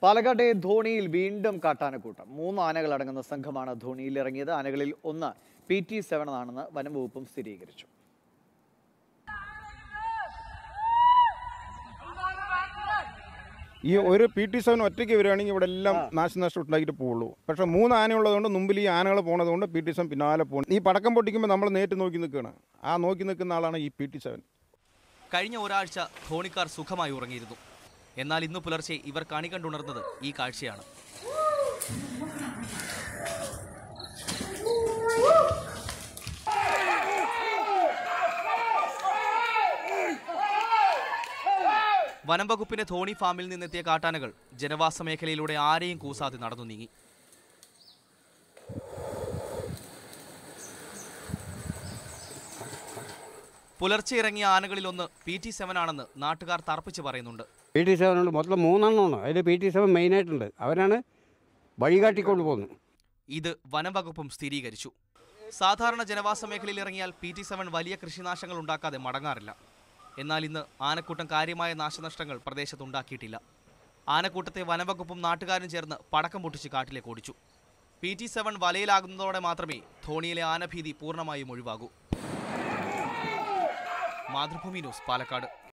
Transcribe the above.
പാലക്കാട്ടെ ധോണിയിൽ വീണ്ടും കാട്ടാനക്കൂട്ടം മൂന്ന് ആനകൾ അടങ്ങുന്ന സംഘമാണ് ധോണിയിൽ ഇറങ്ങിയത് ആനകളിൽ ഒന്ന് പി ടി സെവൻ ആണെന്ന് വനംവകുപ്പും സ്ഥിരീകരിച്ചു ഈ ഒരു പി ടി സെവൻ ഒറ്റയ്ക്ക് വരികയാണെങ്കിൽ ഇവിടെ എല്ലാം നാശനഷ്ടം ഉണ്ടാക്കിയിട്ട് പോവുള്ളൂ പക്ഷേ മൂന്ന് ആനയുള്ളതുകൊണ്ട് മുമ്പിൽ ഈ ആനകൾ പോണതുകൊണ്ട് പി ടി സെവൻ പിന്നാലെ പോകും ഈ പടക്കം പൊട്ടിക്കുമ്പോൾ നമ്മൾ നേരിട്ട് നോക്കി നിൽക്കുകയാണ് ആ നോക്കി നിൽക്കുന്ന ആളാണ് ഈ പി ടി സെവൻ കഴിഞ്ഞ ഒരാഴ്ച ധോണിക്കാർ സുഖമായി ഉറങ്ങിയിരുന്നു എന്നാൽ ഇന്നു പുലർച്ചെ ഇവർ കണി കണ്ടുണർന്നത് ഈ കാഴ്ചയാണ് വനം വകുപ്പിന്റെ ധോണി ഫാമിൽ നിന്നെത്തിയ കാട്ടാനകൾ ജനവാസ മേഖലയിലൂടെ ആരെയും കൂസാതെ നടന്നു നീങ്ങി പുലർച്ചെ ഇറങ്ങിയ ആനകളിലൊന്ന് പി ടി സെവൻ ആണെന്ന് നാട്ടുകാർ തർപ്പിച്ച് പറയുന്നുണ്ട് പി ടി സെവൻ ഉണ്ട് മൊത്തം മൂന്നെണ്ണമാണ് അതിൽ പി ടി സെവൻ മെയിനായിട്ടുണ്ട് അവരാണ് വഴികാട്ടിക്കൊണ്ട് പോകുന്നത് ഇത് വനം വകുപ്പും സ്ഥിരീകരിച്ചു സാധാരണ ജനവാസ മേഖലയിൽ ഇറങ്ങിയാൽ പി ടി സെവൻ വലിയ കൃഷിനാശങ്ങൾ ഉണ്ടാക്കാതെ മടങ്ങാറില്ല എന്നാൽ ഇന്ന് ആനക്കൂട്ടം കാര്യമായ നാശനഷ്ടങ്ങൾ പ്രദേശത്തുണ്ടാക്കിയിട്ടില്ല ആനക്കൂട്ടത്തെ വനംവകുപ്പും നാട്ടുകാരും ചേർന്ന് പടക്കം പൊട്ടിച്ച് കാട്ടിലേക്ക് ഓടിച്ചു പി ടി സെവൻ വലയിലാകുന്നതോടെ മാത്രമേ ധോണിയിലെ ആനഭീതി പൂർണ്ണമായും ഒഴിവാകൂ മാതൃഭൂമി ന്യൂസ് പാലക്കാട്